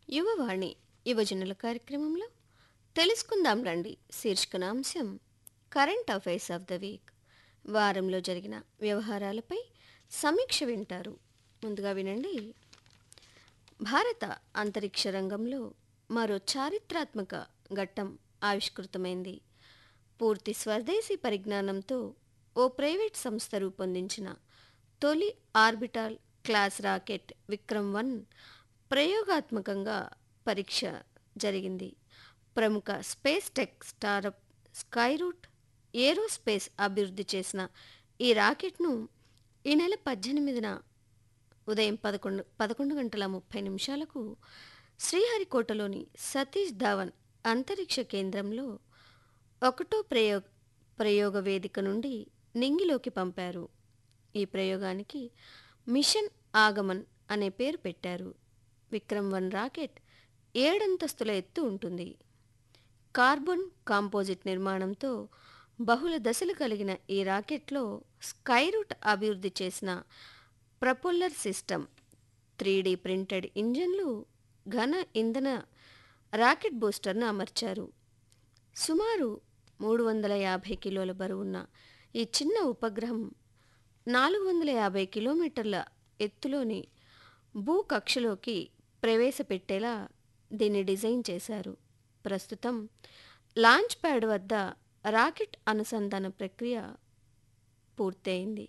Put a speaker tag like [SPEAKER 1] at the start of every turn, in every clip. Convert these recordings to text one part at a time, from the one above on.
[SPEAKER 1] యువవాణి యువజనుల కార్యక్రమంలో తెలుసుకుందాం రండి శీర్షికన అంశం current affairs of the week వారంలో జరిగిన వ్యవహారాలపై సమీక్ష వింటారు ముందుగా వినండి భారత అంతరిక్ష రంగంలో మరో చారిత్రాత్మక ఘట్టం ఆవిష్కృతమైంది పూర్తి స్వదేశీ పరిజ్ఞానంతో ఓ ప్రైవేట్ సంస్థ రూపొందించిన తొలి orbital class rocket Vikram one ప్రయోగాత్మకంగా పరీక్ష జరిగింది ప్రముఖ space tech startup Skyroot aerospace అభివృద్ధి చేసిన ఈ రాకెట్ను ఈ నెల పద్దెనిమిదిన ఉదయం పదకొండు పదకొండు గంటల ముప్పై నిమిషాలకు శ్రీహరికోటలోని సతీష్ ధావన్ అంతరిక్ష కేంద్రంలో ఒకటో ప్రయోగ ప్రయోగ వేదిక నుండి నింగిలోకి పంపారు ఈ ప్రయోగానికి మిషన్ ఆగమన్ అనే పేరు పెట్టారు విక్రమ్ వన్ రాకెట్ ఏడంతస్తుల ఎత్తు ఉంటుంది కార్బన్ కాంపోజిట్ నిర్మాణంతో బహుళ దశలు కలిగిన ఈ రాకెట్లో స్కైరూట్ అభివృద్ధి చేసిన ప్రొపల్లర్ సిస్టమ్ త్రీ ప్రింటెడ్ ఇంజన్లు ఘన ఇంధన రాకెట్ బూస్టర్ను అమర్చారు సుమారు మూడు వందల యాభై కిలోల బరువున్న ఈ చిన్న ఉపగ్రహం నాలుగు వందల యాభై కిలోమీటర్ల ఎత్తులోని భూకక్షలోకి ప్రవేశపెట్టేలా దీన్ని డిజైన్ చేశారు ప్రస్తుతం లాంచ్ ప్యాడ్ వద్ద రాకెట్ అనుసంధాన ప్రక్రియ పూర్తయింది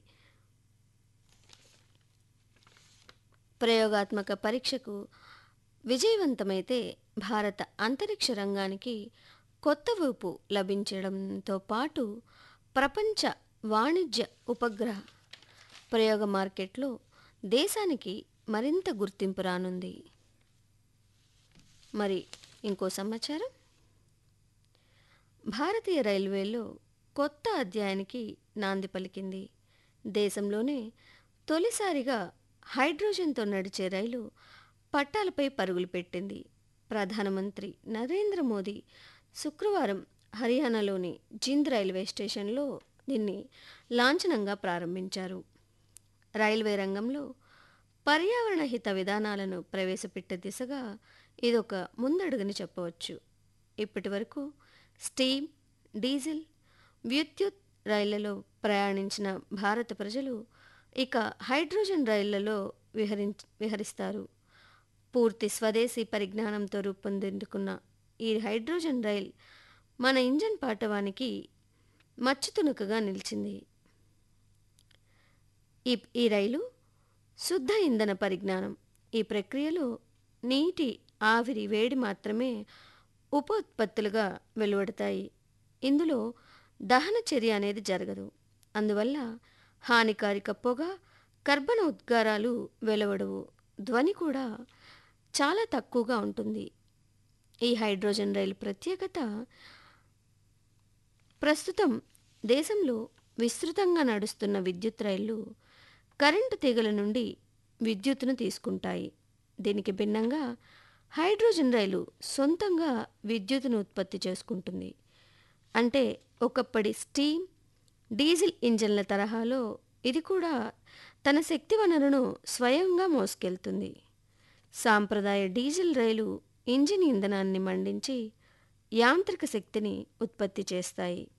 [SPEAKER 1] ప్రయోగాత్మక పరీక్షకు విజయవంతమైతే భారత అంతరిక్ష రంగానికి కొత్త ఊపు లభించడంతో పాటు ప్రపంచ వాణిజ్య ఉపగ్రహ ప్రయోగ మార్కెట్లో దేశానికి మరింత గుర్తింపు రానుంది మరి ఇంకో సమాచారం భారతీయ రైల్వేలో కొత్త అధ్యాయానికి నాంది పలికింది దేశంలోనే తొలిసారిగా హైడ్రోజన్తో నడిచే రైలు పట్టాలపై పరుగులు పెట్టింది ప్రధానమంత్రి నరేంద్ర మోదీ శుక్రవారం హర్యానాలోని జింద్ రైల్వే స్టేషన్లో దీన్ని లాంఛనంగా ప్రారంభించారు రైల్వే రంగంలో పర్యావరణ హిత విధానాలను ప్రవేశపెట్టే దిశగా ఇదొక ముందడుగని చెప్పవచ్చు ఇప్పటి వరకు స్టీమ్ డీజిల్ విద్యుత్ రైళ్లలో ప్రయాణించిన భారత ప్రజలు ఇక హైడ్రోజన్ రైళ్లలో విహరిం విహరిస్తారు పూర్తి స్వదేశీ పరిజ్ఞానంతో రూపొందించుకున్న ఈ హైడ్రోజన్ రైల్ మన ఇంజన్ పాటవానికి మచ్చుతునుకగా నిలిచింది ఈ ఈ రైలు శుద్ధ ఇంధన పరిజ్ఞానం ఈ ప్రక్రియలో నీటి ఆవిరి వేడి మాత్రమే ఉప ఉత్పత్తులుగా వెలువడతాయి ఇందులో దహన చర్య అనేది జరగదు అందువల్ల హానికారిక పొగ కర్బన ఉద్గారాలు వెలువడవు ధ్వని కూడా చాలా తక్కువగా ఉంటుంది ఈ హైడ్రోజన్ రైలు ప్రత్యేకత ప్రస్తుతం దేశంలో విస్తృతంగా నడుస్తున్న విద్యుత్ రైళ్లు కరెంటు తీగల నుండి విద్యుత్తును తీసుకుంటాయి దీనికి భిన్నంగా హైడ్రోజన్ రైలు సొంతంగా విద్యుత్తును ఉత్పత్తి చేసుకుంటుంది అంటే ఒకప్పటి స్టీమ్ డీజిల్ ఇంజన్ల తరహాలో ఇది కూడా తన శక్తి వనరును స్వయంగా మోసుకెళ్తుంది సాంప్రదాయ డీజిల్ రైలు ఇంజిన్ ఇంధనాన్ని మండించి యాంత్రిక శక్తిని ఉత్పత్తి చేస్తాయి